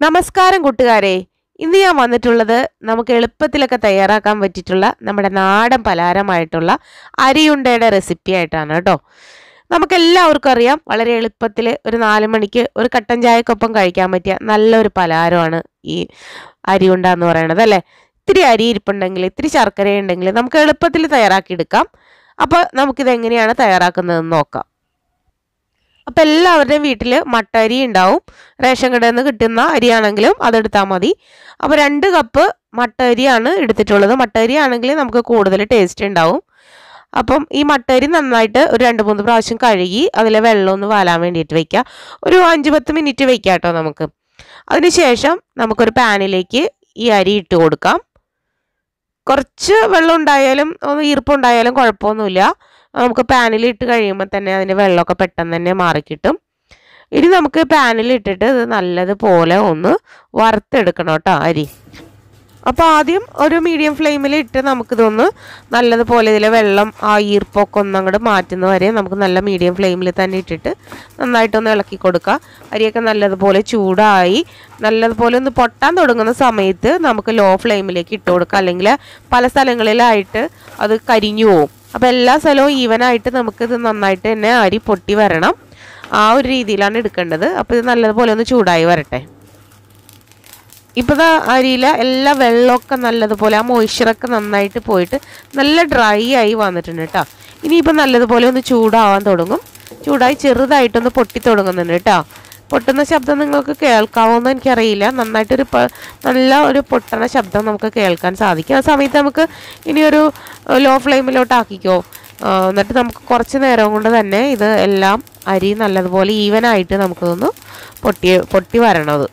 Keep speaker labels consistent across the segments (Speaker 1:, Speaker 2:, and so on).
Speaker 1: നമസ്കാരം കൂട്ടുകാരെ ഇന്ന് ഞാൻ വന്നിട്ടുള്ളത് നമുക്ക് എളുപ്പത്തിലൊക്കെ തയ്യാറാക്കാൻ പറ്റിയിട്ടുള്ള നമ്മുടെ നാടൻ പലഹാരമായിട്ടുള്ള അരിയുണ്ടയുടെ റെസിപ്പി ആയിട്ടാണ് കേട്ടോ നമുക്ക് എല്ലാവർക്കും അറിയാം വളരെ എളുപ്പത്തിൽ ഒരു നാല് മണിക്ക് ഒരു കട്ടൻ ചായക്കൊപ്പം കഴിക്കാൻ പറ്റിയ നല്ലൊരു പലഹാരമാണ് ഈ അരിയുണ്ട എന്ന് പറയുന്നത് അല്ലേ ഇത്തിരി അരി ഇരിപ്പുണ്ടെങ്കിൽ ഇത്തിരി ശർക്കര ഉണ്ടെങ്കിൽ നമുക്ക് എളുപ്പത്തിൽ തയ്യാറാക്കിയെടുക്കാം അപ്പോൾ നമുക്കിത് എങ്ങനെയാണ് തയ്യാറാക്കുന്നതെന്ന് നോക്കാം അപ്പം എല്ലാവരുടെയും വീട്ടിൽ മട്ട അരി ഉണ്ടാവും റേഷൻ കടയിൽ നിന്ന് കിട്ടുന്ന അരിയാണെങ്കിലും അതെടുത്താൽ മതി അപ്പോൾ രണ്ട് കപ്പ് മട്ട അരിയാണ് എടുത്തിട്ടുള്ളത് മട്ട അരി ആണെങ്കിൽ നമുക്ക് കൂടുതൽ ടേസ്റ്റ് ഉണ്ടാവും അപ്പം ഈ മട്ട അരി നന്നായിട്ട് ഒരു രണ്ട് മൂന്ന് പ്രാവശ്യം കഴുകി അതിലെ വെള്ളം ഒന്ന് വാലാൻ വേണ്ടിയിട്ട് വെക്കുക ഒരു അഞ്ച് പത്ത് മിനിറ്റ് വെക്കാം കേട്ടോ നമുക്ക് അതിനുശേഷം നമുക്കൊരു പാനിലേക്ക് ഈ അരി ഇട്ട് കൊടുക്കാം കുറച്ച് വെള്ളം ഉണ്ടായാലും ഒന്ന് ഈർപ്പുണ്ടായാലും കുഴപ്പമൊന്നുമില്ല നമുക്ക് പാനിൽ ഇട്ട് കഴിയുമ്പോൾ തന്നെ അതിൻ്റെ വെള്ളമൊക്കെ പെട്ടെന്ന് തന്നെ മാറിക്കിട്ടും ഇനി നമുക്ക് പാനിൽ ഇട്ടിട്ട് ഇത് നല്ലതുപോലെ ഒന്ന് വറുത്തെടുക്കണം കേട്ടോ അരി അപ്പോൾ ആദ്യം ഒരു മീഡിയം ഫ്ലെയിമിൽ ഇട്ട് നമുക്കിതൊന്ന് നല്ലതുപോലെ ഇതിലെ വെള്ളം ആ ഈർപ്പൊക്കെ ഒന്ന് അങ്ങോട്ട് മാറ്റുന്ന വരെ നമുക്ക് നല്ല മീഡിയം ഫ്ലെയിമിൽ തന്നെ ഇട്ടിട്ട് നന്നായിട്ടൊന്ന് ഇളക്കി കൊടുക്കുക അരിയൊക്കെ നല്ലതുപോലെ ചൂടായി നല്ലതുപോലെ ഒന്ന് പൊട്ടാൻ തുടങ്ങുന്ന സമയത്ത് നമുക്ക് ലോ ഫ്ലെയിമിലേക്ക് ഇട്ട് കൊടുക്കുക അല്ലെങ്കിൽ പല സ്ഥലങ്ങളിലായിട്ട് അത് കരിഞ്ഞു പോകും അപ്പോൾ എല്ലാ സ്ഥലവും ഈവനായിട്ട് നമുക്കിത് നന്നായിട്ട് തന്നെ അരി പൊട്ടി വരണം ആ ഒരു രീതിയിലാണ് എടുക്കേണ്ടത് അപ്പോൾ ഇത് നല്ലതുപോലെ ഒന്ന് ചൂടായി വരട്ടെ ഇപ്പോൾ അരിയിലെ എല്ലാ വെള്ളമൊക്കെ നല്ലതുപോലെ ആ മോയ്സ്ചറൊക്കെ നന്നായിട്ട് പോയിട്ട് നല്ല ഡ്രൈ ആയി വന്നിട്ടുണ്ട് കേട്ടോ ഇനിയിപ്പോൾ നല്ലതുപോലെ ഒന്ന് ചൂടാവാൻ തുടങ്ങും ചൂടായി ചെറുതായിട്ടൊന്ന് പൊട്ടി തുടങ്ങുന്നുണ്ട് കേട്ടോ പൊട്ടുന്ന ശബ്ദം നിങ്ങൾക്ക് കേൾക്കാവോന്ന് എനിക്കറിയില്ല നന്നായിട്ടൊരു നല്ല ഒരു പൊട്ടണ ശബ്ദം നമുക്ക് കേൾക്കാൻ സാധിക്കും ആ സമയത്ത് നമുക്ക് ഇനിയൊരു ലോ ഫ്ലെയിമിലോട്ട് ആക്കിക്കോ എന്നിട്ട് നമുക്ക് കുറച്ച് നേരം കൊണ്ട് തന്നെ ഇത് എല്ലാം അരി നല്ലതുപോലെ ഈവനായിട്ട് നമുക്കിതൊന്ന് പൊട്ടി പൊട്ടി വരണത്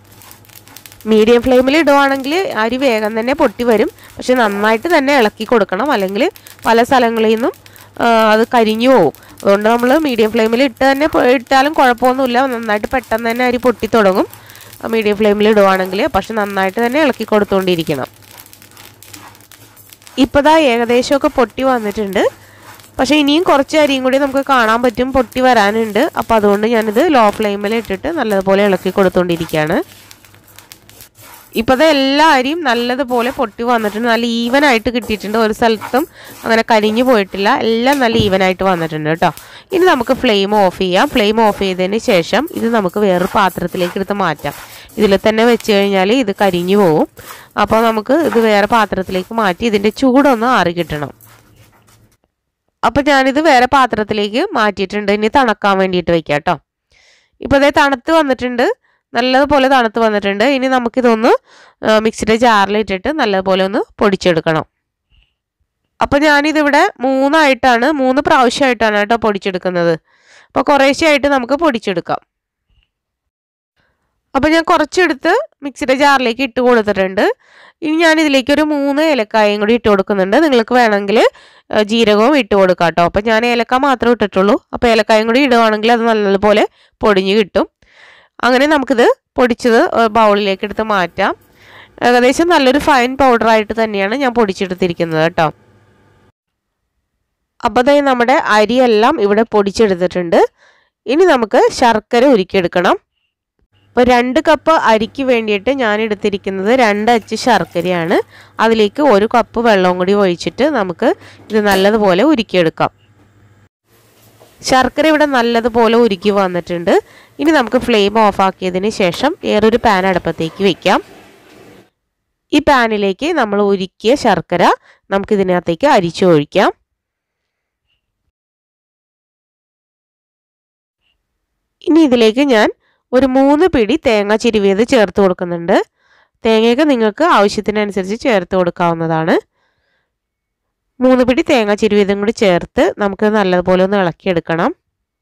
Speaker 1: മീഡിയം ഫ്ലെയിമിൽ ഇടുവാണെങ്കിൽ അരി വേഗം തന്നെ പൊട്ടി വരും പക്ഷെ നന്നായിട്ട് തന്നെ ഇളക്കി കൊടുക്കണം അല്ലെങ്കിൽ പല സ്ഥലങ്ങളിൽ നിന്നും അത് കരിഞ്ഞു പോകും അതുകൊണ്ട് നമ്മൾ മീഡിയം ഫ്ലെയിമിൽ ഇട്ട് തന്നെ ഇട്ടാലും കുഴപ്പമൊന്നുമില്ല നന്നായിട്ട് പെട്ടെന്ന് തന്നെ അരി പൊട്ടി തുടങ്ങും മീഡിയം ഫ്ലെയിമിൽ ഇടുവാണെങ്കിൽ പക്ഷെ നന്നായിട്ട് തന്നെ ഇളക്കി കൊടുത്തുകൊണ്ടിരിക്കണം ഇപ്പോൾ ദാ ഏകദേശമൊക്കെ പൊട്ടി വന്നിട്ടുണ്ട് പക്ഷേ ഇനിയും കുറച്ച് അരിയും കൂടി നമുക്ക് കാണാൻ പറ്റും പൊട്ടി വരാനുണ്ട് അപ്പോൾ അതുകൊണ്ട് ഞാനിത് ലോ ഫ്ലെയിമിൽ ഇട്ടിട്ട് നല്ലതുപോലെ ഇളക്കി കൊടുത്തുകൊണ്ടിരിക്കുകയാണ് ഇപ്പോഴത്തെ എല്ലാ അരിയും നല്ലതുപോലെ പൊട്ടി വന്നിട്ടുണ്ട് നല്ല ഈവൻ ആയിട്ട് കിട്ടിയിട്ടുണ്ട് ഒരു സ്ഥലത്തും അങ്ങനെ കരിഞ്ഞു പോയിട്ടില്ല എല്ലാം നല്ല ഈവൻ ആയിട്ട് വന്നിട്ടുണ്ട് കേട്ടോ ഇനി നമുക്ക് ഫ്ലെയിം ഓഫ് ചെയ്യാം ഫ്ലെയിം ഓഫ് ചെയ്തതിന് ശേഷം ഇത് നമുക്ക് വേറൊരു പാത്രത്തിലേക്ക് എടുത്ത് മാറ്റാം ഇതിൽ തന്നെ വെച്ച് കഴിഞ്ഞാൽ ഇത് കരിഞ്ഞു പോകും അപ്പോൾ നമുക്ക് ഇത് വേറെ പാത്രത്തിലേക്ക് മാറ്റി ഇതിൻ്റെ ചൂടൊന്ന് ആറി കിട്ടണം അപ്പോൾ ഞാനിത് വേറെ പാത്രത്തിലേക്ക് മാറ്റിയിട്ടുണ്ട് ഇനി തണുക്കാൻ വേണ്ടിയിട്ട് വെക്കാം കേട്ടോ ഇപ്പോൾ അതേ തണുത്ത് വന്നിട്ടുണ്ട് നല്ലതുപോലെ തണുത്ത് വന്നിട്ടുണ്ട് ഇനി നമുക്കിതൊന്ന് മിക്സിയുടെ ജാറിലിട്ടിട്ട് നല്ലതുപോലെ ഒന്ന് പൊടിച്ചെടുക്കണം അപ്പോൾ ഞാനിതിവിടെ മൂന്നായിട്ടാണ് മൂന്ന് പ്രാവശ്യമായിട്ടാണ് കേട്ടോ പൊടിച്ചെടുക്കുന്നത് അപ്പോൾ കുറേശ്ശെയായിട്ട് നമുക്ക് പൊടിച്ചെടുക്കാം അപ്പോൾ ഞാൻ കുറച്ചെടുത്ത് മിക്സിയുടെ ജാറിലേക്ക് ഇട്ട് കൊടുത്തിട്ടുണ്ട് ഇനി ഞാൻ ഇതിലേക്ക് ഒരു മൂന്ന് ഏലക്കായും കൂടി ഇട്ട് കൊടുക്കുന്നുണ്ട് നിങ്ങൾക്ക് വേണമെങ്കിൽ ജീരകവും ഇട്ട് കൊടുക്കാം കേട്ടോ അപ്പോൾ ഞാൻ ഏലക്ക മാത്രമേ ഇട്ടിട്ടുള്ളൂ അപ്പോൾ ഏലക്കായും കൂടി ഇടുവാണെങ്കിൽ അത് നല്ലതുപോലെ പൊടിഞ്ഞ് കിട്ടും അങ്ങനെ നമുക്കിത് പൊടിച്ചത് ബൗളിലേക്ക് എടുത്ത് മാറ്റാം ഏകദേശം നല്ലൊരു ഫൈൻ പൗഡറായിട്ട് തന്നെയാണ് ഞാൻ പൊടിച്ചെടുത്തിരിക്കുന്നത് കേട്ടോ അപ്പോൾ ദേ നമ്മുടെ അരിയെല്ലാം ഇവിടെ പൊടിച്ചെടുത്തിട്ടുണ്ട് ഇനി നമുക്ക് ശർക്കര ഉരുക്കിയെടുക്കണം അപ്പോൾ രണ്ട് കപ്പ് അരിക്ക് വേണ്ടിയിട്ട് ഞാൻ എടുത്തിരിക്കുന്നത് രണ്ട് അച്ച് ശർക്കരയാണ് അതിലേക്ക് ഒരു കപ്പ് വെള്ളവും കൂടി ഒഴിച്ചിട്ട് നമുക്ക് ഇത് നല്ലതുപോലെ ഉരുക്കിയെടുക്കാം ശർക്കര ഇവിടെ നല്ലതുപോലെ ഉരുക്കി വന്നിട്ടുണ്ട് ഇനി നമുക്ക് ഫ്ലെയിം ഓഫ് ആക്കിയതിന് ശേഷം വേറൊരു പാൻ അടുപ്പത്തേക്ക് വെക്കാം ഈ പാനിലേക്ക് നമ്മൾ ഉരുക്കിയ ശർക്കര നമുക്ക് ഇതിനകത്തേക്ക് അരിച്ചു ഒഴിക്കാം ഇനി ഇതിലേക്ക് ഞാൻ ഒരു മൂന്ന് പിടി തേങ്ങ ചിരുവിയത് ചേർത്ത് കൊടുക്കുന്നുണ്ട് തേങ്ങയൊക്കെ നിങ്ങൾക്ക് ആവശ്യത്തിനനുസരിച്ച് ചേർത്ത് കൊടുക്കാവുന്നതാണ് മൂന്ന് പിടി തേങ്ങ ചിരുവിതും കൂടി ചേർത്ത് നമുക്ക് നല്ലതുപോലെ ഒന്ന് ഇളക്കിയെടുക്കണം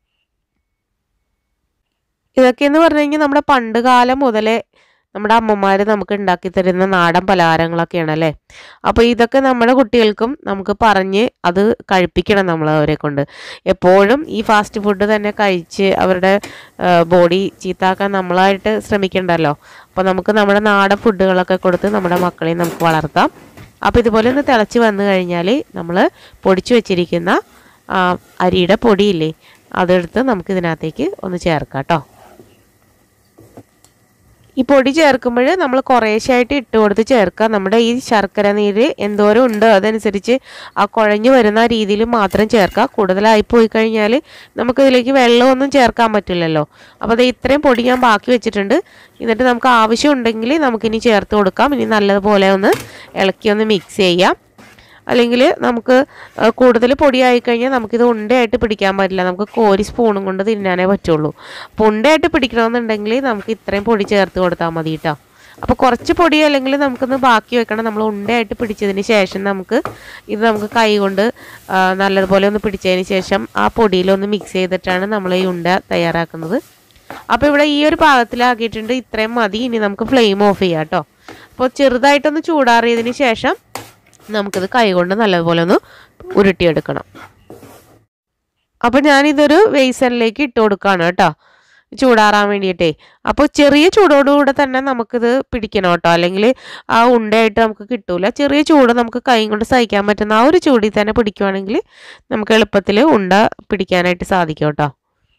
Speaker 1: ഇതൊക്കെ എന്ന് പറഞ്ഞു കഴിഞ്ഞാൽ നമ്മുടെ പണ്ട് കാലം മുതലേ നമ്മുടെ അമ്മമാർ നമുക്ക് ഉണ്ടാക്കി തരുന്ന നാടൻ പലഹാരങ്ങളൊക്കെയാണ് അല്ലേ അപ്പോൾ ഇതൊക്കെ നമ്മുടെ കുട്ടികൾക്കും നമുക്ക് പറഞ്ഞ് അത് കഴിപ്പിക്കണം നമ്മൾ അവരെ കൊണ്ട് എപ്പോഴും ഈ ഫാസ്റ്റ് ഫുഡ് തന്നെ കഴിച്ച് അവരുടെ ബോഡി ചീത്താക്കാൻ നമ്മളായിട്ട് ശ്രമിക്കണ്ടല്ലോ അപ്പോൾ നമുക്ക് നമ്മുടെ നാടൻ ഫുഡുകളൊക്കെ കൊടുത്ത് നമ്മുടെ മക്കളെ നമുക്ക് വളർത്താം അപ്പോൾ ഇതുപോലെ ഒന്ന് തിളച്ച് വന്നു കഴിഞ്ഞാൽ നമ്മൾ പൊടിച്ചു വെച്ചിരിക്കുന്ന അരിയുടെ പൊടിയില്ലേ അതെടുത്ത് നമുക്ക് ഇതിനകത്തേക്ക് ഒന്ന് ചേർക്കാം കേട്ടോ ഈ പൊടി ചേർക്കുമ്പോൾ നമ്മൾ കുറേശ്ശായിട്ട് ഇട്ട് കൊടുത്ത് ചേർക്കുക നമ്മുടെ ഈ ശർക്കര നീര് എന്തോരം ഉണ്ട് അതനുസരിച്ച് ആ കുഴഞ്ഞു വരുന്ന രീതിയിൽ മാത്രം ചേർക്കുക കൂടുതലായി പോയി കഴിഞ്ഞാൽ നമുക്കിതിലേക്ക് വെള്ളമൊന്നും ചേർക്കാൻ പറ്റില്ലല്ലോ അപ്പോൾ അത് ഇത്രയും പൊടി ഞാൻ ബാക്കി വെച്ചിട്ടുണ്ട് എന്നിട്ട് നമുക്ക് ആവശ്യമുണ്ടെങ്കിൽ നമുക്കിനി ചേർത്ത് കൊടുക്കാം ഇനി നല്ലതുപോലെ ഒന്ന് ഇളക്കി ഒന്ന് മിക്സ് ചെയ്യാം അല്ലെങ്കിൽ നമുക്ക് കൂടുതൽ പൊടിയായി കഴിഞ്ഞാൽ നമുക്കിത് ഉണ്ടയായിട്ട് പിടിക്കാൻ പറ്റില്ല നമുക്ക് കോരി സ്പൂണും കൊണ്ട് തിന്നാനേ പറ്റുള്ളൂ അപ്പോൾ ഉണ്ടയായിട്ട് പിടിക്കണമെന്നുണ്ടെങ്കിൽ നമുക്ക് ഇത്രയും പൊടി ചേർത്ത് കൊടുത്താൽ മതി കേട്ടോ അപ്പോൾ കുറച്ച് പൊടി അല്ലെങ്കിൽ നമുക്കൊന്ന് ബാക്കി വെക്കണം നമ്മൾ ഉണ്ടയായിട്ട് പിടിച്ചതിന് ശേഷം നമുക്ക് ഇത് നമുക്ക് കൈ കൊണ്ട് ആ, നല്ലതുപോലെ ഒന്ന് പിടിച്ചതിന് ശേഷം ആ പൊടിയിലൊന്ന് മിക്സ് ചെയ്തിട്ടാണ് നമ്മൾ ഈ ഉണ്ട തയ്യാറാക്കുന്നത് അപ്പോൾ ഇവിടെ ഈ ഒരു പാകത്തിലാക്കിയിട്ടുണ്ട് ഇത്രയും മതി ഇനി നമുക്ക് ഫ്ലെയിം ഓഫ് ചെയ്യാം കേട്ടോ അപ്പോൾ ചെറുതായിട്ടൊന്ന് ചൂടാറിയതിന് ശേഷം നമുക്കിത് കൈകൊണ്ട് നല്ലതുപോലെ ഒന്ന് ഉരുട്ടിയെടുക്കണം അപ്പോൾ ഞാനിതൊരു വെയ്സനിലേക്ക് ഇട്ട് കൊടുക്കുകയാണ് കേട്ടോ ചൂടാറാൻ വേണ്ടിയിട്ടേ അപ്പോൾ ചെറിയ ചൂടോടുകൂടെ തന്നെ നമുക്കിത് പിടിക്കണം കേട്ടോ അല്ലെങ്കിൽ ആ ഉണ്ടയായിട്ട് നമുക്ക് കിട്ടൂല ചെറിയ ചൂട് നമുക്ക് കൈ കൊണ്ട് സഹിക്കാൻ പറ്റുന്ന ആ ഒരു ചൂടിൽ തന്നെ പിടിക്കുവാണെങ്കിൽ നമുക്ക് എളുപ്പത്തിൽ ഉണ്ട പിടിക്കാനായിട്ട് സാധിക്കും കേട്ടോ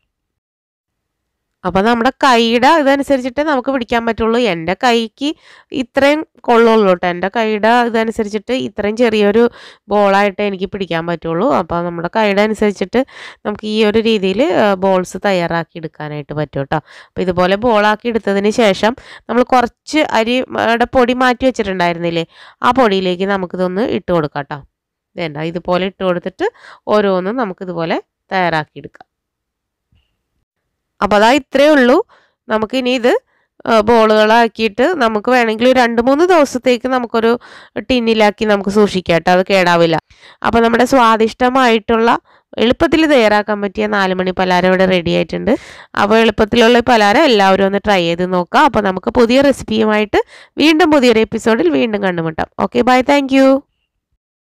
Speaker 1: അപ്പോൾ നമ്മുടെ കൈയുടെ ഇതനുസരിച്ചിട്ട് നമുക്ക് പിടിക്കാൻ പറ്റുള്ളൂ എൻ്റെ കൈക്ക് ഇത്രയും കൊള്ളുള്ളൂ കേട്ടോ എൻ്റെ കൈയുടെ ഇതനുസരിച്ചിട്ട് ഇത്രയും ചെറിയൊരു ബോളായിട്ട് എനിക്ക് പിടിക്കാൻ പറ്റുള്ളൂ അപ്പോൾ നമ്മുടെ കൈയുടെ അനുസരിച്ചിട്ട് നമുക്ക് ഈ ഒരു രീതിയിൽ ബോൾസ് തയ്യാറാക്കി എടുക്കാനായിട്ട് പറ്റും കേട്ടോ അപ്പോൾ ഇതുപോലെ ബോളാക്കി എടുത്തതിന് ശേഷം നമ്മൾ കുറച്ച് അരിയുടെ പൊടി മാറ്റി വെച്ചിട്ടുണ്ടായിരുന്നില്ലേ ആ പൊടിയിലേക്ക് നമുക്കിതൊന്ന് ഇട്ട് കൊടുക്കാം കേട്ടോ വേണ്ട ഇതുപോലെ ഇട്ട് കൊടുത്തിട്ട് ഓരോന്നും നമുക്കിതുപോലെ തയ്യാറാക്കി എടുക്കാം അപ്പോൾ അതാ ഇത്രയേ ഉള്ളൂ നമുക്കിനി ഇത് ആ, ബോളുകളാക്കിയിട്ട് നമുക്ക് വേണമെങ്കിൽ ഒരു രണ്ട് മൂന്ന് ദിവസത്തേക്ക് നമുക്കൊരു ടിന്നിലാക്കി നമുക്ക് സൂക്ഷിക്കാം കേട്ടോ അത് കേടാവില്ല അപ്പോൾ നമ്മുടെ സ്വാദിഷ്ടമായിട്ടുള്ള എളുപ്പത്തിൽ തയ്യാറാക്കാൻ പറ്റിയ നാല് മണി പലഹാരം ഇവിടെ റെഡി ആയിട്ടുണ്ട് അപ്പോൾ എളുപ്പത്തിലുള്ള ഈ പലഹാരം എല്ലാവരും ഒന്ന് ട്രൈ ചെയ്ത് നോക്കാം അപ്പോൾ നമുക്ക് പുതിയ റെസിപ്പിയുമായിട്ട് വീണ്ടും പുതിയൊരു എപ്പിസോഡിൽ വീണ്ടും കണ്ടുമുട്ടാം ഓക്കെ ബൈ താങ്ക്